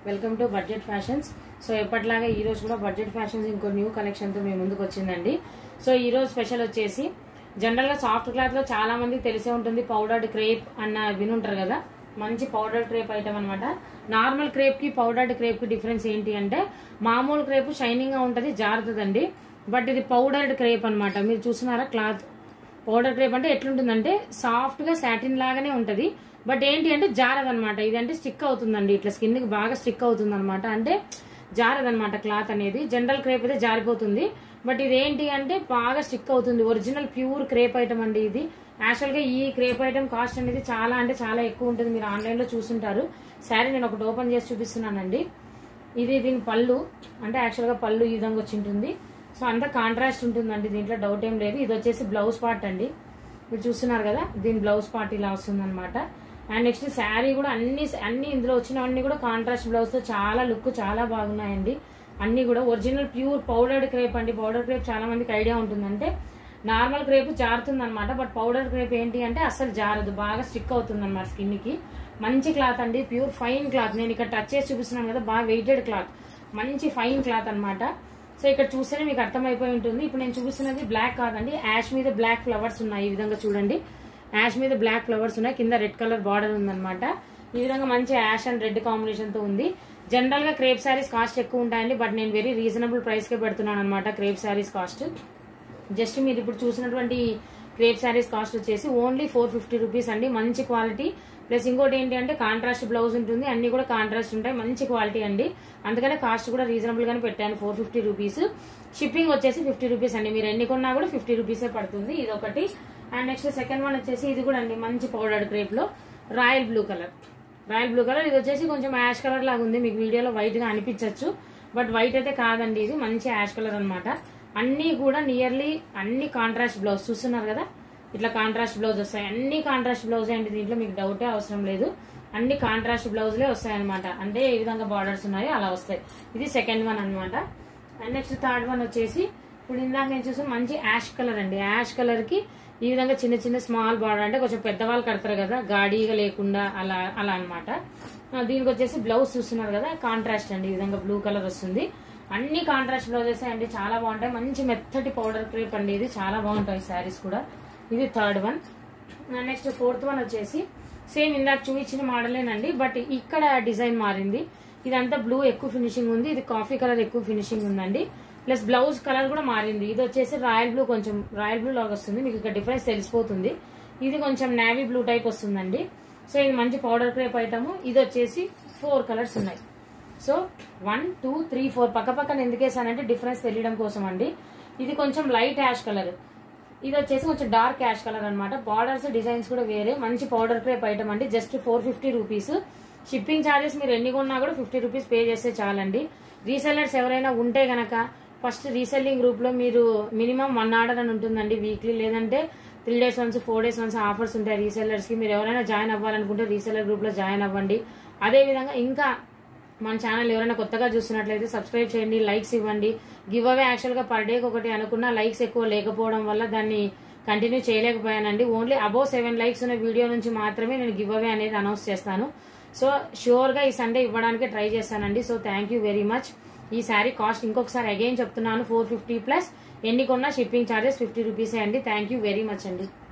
welcome to Budget Fashions so ఎప్పటిలాగా ఈ రోజు కూడా బడ్జెట్ ఫ్యాషన్స్ ఇంకో న్యూ కలెక్షన్ తో మీ ముందుకు వచ్చిందండి సో ఈ రోజు స్పెషల్ వచ్చేసి జనరల్ గా సాఫ్ట్ క్లాత్ లో చాలా మందికి తెలిసే ఉంటుంది పౌడర్డ్ క్రేప్ అన్న వినుంటారు కదా మంచి పౌడర్ క్రేప్ ఐటమ్ అనమాట నార్మల్ క్రేప్ కి పౌడర్డ్ క్రేప్ కి డిఫరెన్స్ ఏంటి అంటే మామూలు క్రేప్ షైనింగ్ గా ఉంటది జారుతుందండి బట్ ఇది పౌడర్డ్ క్రేప్ అన్నమాట మీరు చూస్తున్నారా క్లాత్ పౌడర్ క్రేప్ అంటే ఎట్లుంటుందంటే సాఫ్ట్ గా సాటిన్ లాగానే ఉంటది బట్ ఏంటి అంటే జారదనమాట ఇదంటే స్టిక్ అవుతుందండి ఇట్లా స్కిన్ కి బాగా స్టిక్ అవుతుంది అనమాట అంటే జారదనమాట క్లాత్ అనేది జనరల్ క్రేప్ అయితే జారిపోతుంది బట్ ఇది ఏంటి అంటే బాగా స్టిక్ అవుతుంది ఒరిజినల్ ప్యూర్ క్రేప్ ఐటమ్ అండి ఇది యాక్చువల్ గా ఈ క్రేప్ ఐటమ్ కాస్ట్ అనేది చాలా అంటే చాలా ఎక్కువ ఉంటుంది మీరు ఆన్లైన్ లో చూసుంటారు శారీ నేను ఒకటి ఓపెన్ చేసి చూపిస్తున్నానండి ఇది దీని పళ్ళు అంటే యాక్చువల్ గా పళ్ళు ఈ విధంగా వచ్చి ఉంటుంది సో అంతా కాంట్రాస్ట్ ఉంటుందండి దీంట్లో డౌట్ ఏం లేదు ఇది వచ్చేసి బ్లౌజ్ పార్ట్ అండి మీరు చూస్తున్నారు కదా దీని బ్లౌజ్ పార్ట్ ఇలా వస్తుంది అనమాట అండ్ నెక్స్ట్ శారీ కూడా అన్ని అన్ని ఇందులో వచ్చినవన్నీ కూడా కాంట్రాస్ట్ బ్లౌజ్ తో చాలా లుక్ చాలా బాగున్నాయండి అన్ని కూడా ఒరిజినల్ ప్యూర్ పౌడర్డ్ క్రేప్ అండి పౌడర్ క్రేప్ చాలా మందికి ఐడియా ఉంటుందంటే నార్మల్ క్రేప్ జారుతుంది అనమాట బట్ పౌడర్ క్రేప్ ఏంటి అంటే అసలు జారదు బాగా స్టిక్ అవుతుంది అనమాట స్కిన్ కి మంచి క్లాత్ అండి ప్యూర్ ఫైన్ క్లాత్ నేను ఇక్కడ టచ్ చేసి చూపిస్తున్నాను కదా బాగా వెయిటెడ్ క్లాత్ మంచి ఫైన్ క్లాత్ అన్నమాట సో ఇక్కడ చూస్తేనే మీకు అర్థమైపోయి ఉంటుంది ఇప్పుడు నేను చూపిస్తున్నది బ్లాక్ కాదండి యాష్ మీద బ్లాక్ ఫ్లవర్స్ ఉన్నాయి ఈ విధంగా చూడండి యాష్ మీద బ్లాక్ ఫ్లవర్స్ ఉన్నాయి కింద రెడ్ కలర్ బార్డర్ ఉందన్నమాట ఈ విధంగా మంచి యాష్ అండ్ రెడ్ కాంబినేషన్ తో ఉంది జనరల్ గా క్రేప్ శారీస్ కాస్ట్ ఎక్కువ ఉంటాయండి బట్ నేను వెరీ రీజనబుల్ ప్రైస్ కే పెడుతున్నాను అనమాట క్రేప్ శారీస్ కాస్ట్ జస్ట్ మీరు ఇప్పుడు చూసినటువంటి క్రేప్ శారీస్ కాస్ట్ వచ్చేసి ఓన్లీ ఫోర్ ఫిఫ్టీ రూపీస్ అండి మంచి క్వాలిటీ ప్లస్ ఇంకోటి ఏంటి అంటే కాంట్రాస్ట్ బ్లౌజ్ ఉంటుంది అన్ని కూడా కాంట్రాస్ట్ ఉంటాయి మంచి క్వాలిటీ అండి అందుకనే కాస్ట్ కూడా రీజనబుల్ గానే పెట్టాను ఫోర్ ఫిఫ్టీ రూపీస్ షిప్పింగ్ వచ్చేసి ఫిఫ్టీ రూపీస్ అండి మీరు ఎన్ని కొన్నా కూడా ఫిఫ్టీ రూపీసే పడుతుంది ఇది ఒకటి అండ్ నెక్స్ట్ సెకండ్ వన్ వచ్చేసి ఇది కూడా అండి మంచి పౌడర్ క్రేప్ లో royal blue colour royal blue colour ఇది వచ్చేసి కొంచెం యాష్ కలర్ లాగా ఉంది మీకు వీడియోలో వైట్ గా అనిపించవచ్చు బట్ వైట్ అయితే కాదండి ఇది మంచి యాష్ కలర్ అన్నమాట అన్ని కూడా నియర్లీ అన్ని కాంట్రాస్ట్ బ్లౌజ్ చూస్తున్నారు కదా ఇట్లా కాంట్రాస్ట్ బ్లౌజ్ వస్తాయి అన్ని కాంట్రాస్ట్ బ్లౌజ్ అండి దీంట్లో మీకు డౌటే అవసరం లేదు అన్ని కాంట్రాస్ట్ బ్లౌజ్లే వస్తాయి అనమాట అంటే ఏ విధంగా బార్డర్స్ ఉన్నాయో అలా వస్తాయి ఇది సెకండ్ వన్ అన్నమాట అండ్ నెక్స్ట్ థర్డ్ వన్ వచ్చేసి ఇప్పుడు ఇందాక నేను చూసిన మంచి యాష్ కలర్ అండి యాష్ కలర్ కి ఈ విధంగా చిన్న చిన్న స్మాల్ బార్డర్ అంటే కొంచెం పెద్దవాళ్ళు కడతారు కదా గాడీగా లేకుండా అలా అలా అనమాట దీనికి వచ్చేసి బ్లౌజ్ చూస్తున్నారు కదా కాంట్రాస్ట్ అండి ఈ విధంగా బ్లూ కలర్ వస్తుంది అన్ని కాంట్రాస్ట్ బ్లౌజెస్ అండి చాలా బాగుంటాయి మంచి మెత్తటి పౌడర్ క్రేప్ అండి ఇది చాలా బాగుంటాయి శారీస్ కూడా ఇది third one next fourth one వచ్చేసి సేమ్ ఇందాక చూపించిన మోడలేనండి బట్ ఇక్కడ డిజైన్ మారింది ఇదంతా బ్లూ ఎక్కువ ఫినిషింగ్ ఉంది ఇది కాఫీ కలర్ ఎక్కువ ఫినిషింగ్ ఉందండి ప్లస్ బ్లౌజ్ కలర్ కూడా మారింది ఇది వచ్చేసి రాయల్ బ్లూ కొంచెం రాయల్ బ్లూ లాగా వస్తుంది మీకు ఇక్కడ డిఫరెన్స్ తెలిసిపోతుంది ఇది కొంచెం నావీ బ్లూ టైప్ వస్తుందండి సో ఇది మంచి పౌడర్ క్రేప్ ఐటమ్ ఇది వచ్చేసి ఫోర్ కలర్స్ ఉన్నాయి so one two three four పక్క పక్కన ఎందుకు వేసానంటే డిఫరెన్స్ తెలియడం కోసం అండి ఇది కొంచెం లైట్ యాష్ కలర్ ఇది వచ్చేసి కొంచెం డార్క్ యాష్ కలర్ అనమాట బార్డర్స్ డిజైన్స్ కూడా వేరే మంచి పౌడర్ క్రేప్ ఐటమ్ అండి just four fifty rupees shipping charges మీరు ఎన్ని కొన్నా కూడా ఫిఫ్టీ రూపీస్ పే చేస్తే చాలండి రీసెల్లర్స్ ఎవరైనా ఉంటే గనక ఫస్ట్ రీసెల్లింగ్ గ్రూప్ లో మీరు మినిమం వన్ ఆర్డర్ అని ఉంటుందండి వీక్లీ లేదంటే three days once four days once offers ఉంటాయి రీసెల్లర్స్ కి మీరు ఎవరైనా జాయిన్ అవ్వాలనుకుంటే రీసెల్లర్ గ్రూప్ లో జాయిన్ అవ్వండి అదే విధంగా ఇంకా మన ఛానల్ ఎవరైనా కొత్తగా చూస్తున్నట్లయితే సబ్స్క్రైబ్ చేయండి లైక్స్ ఇవ్వండి గివ్ అవే యాక్చువల్ గా పర్ డేకి ఒకటి అనుకున్న లైక్స్ ఎక్కువ లేకపోవడం వల్ల దాన్ని కంటిన్యూ చేయలేకపోయానండి ఓన్లీ అబౌవ్ సెవెన్ లైక్స్ ఉన్న వీడియో నుంచి మాత్రమే నేను గివ్ అవే అనేది అనౌన్స్ చేస్తాను సో షూర్ గా ఈ సండే ఇవ్వడానికి ట్రై చేస్తానండి so thank you very much ఈ శారీ కాస్ట్ ఇంకొకసారి అగైన్ చెప్తున్నాను ఫోర్ ఫిఫ్టీ ప్లస్ ఎన్ని కొన్నా షిప్పింగ్ ఛార్జెస్ ఫిఫ్టీ రూపీసే అండి థ్యాంక్ యూ వెరీ మచ్ అండి